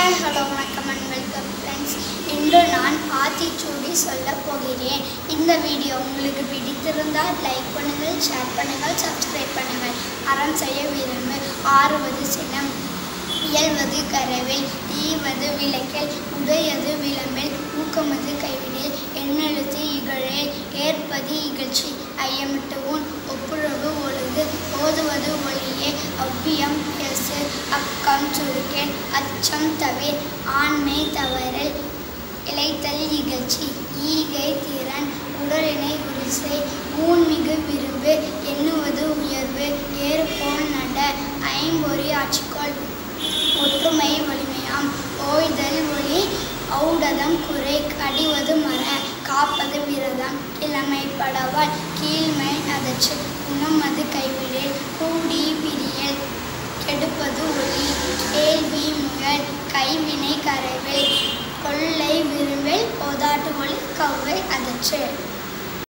hi hello வணக்கம் and welcome friends இன்று நான் ஆத்திச்சூடி சொல்ல போகிறேன் இந்த வீடியோ உங்களுக்கு பிடித்திருந்தால் லைக் பண்ணுங்கள் ஷேர் பண்ணுங்கள் சப்ஸ்கிரைப் பண்ணுங்கள் அறம் செய்ய விரும்பு ஆறுவது சினம் இயல்வது கரவில் ஈவது விளக்கில் உடையது விளம்பில் ஊக்கமது கைவிடில் எண்ணெழுத்து இகழே ஏற்பது இகழ்ச்சி ஐயமிட்டு உன் ஒப்புரவு ஒழுகு ஓதுவது ஒளியே அவ்வியம் பேசு அக்கம் சுருக்கேன் அச்சம் தவிர் ஆண்மை தவறல் இளைத்தல் இகழ்ச்சி ஈகை திறன் உடலினை உரிசை ஊன்மிகு விரும்பு எண்ணுவது உயர்வு ஏறுபோல் நட ஐம்பொறி ஆட்சிக்கோள் ஒற்றுமை வலிமையாம் ஓய்தல் ஒளி ஔடதம் குறை கடிவது மர காப்பது விரதம் கிழமை படவால் கீழ்மை அதற்று உணமது கைவிடில் கூடி பிரியல் கெடுப்பது ஒளி கேள்வி முயல் கைவினை கரைவில் கொள்ளை விரும்பில் போதாட்டு ஒளி கவ்வை அதற்று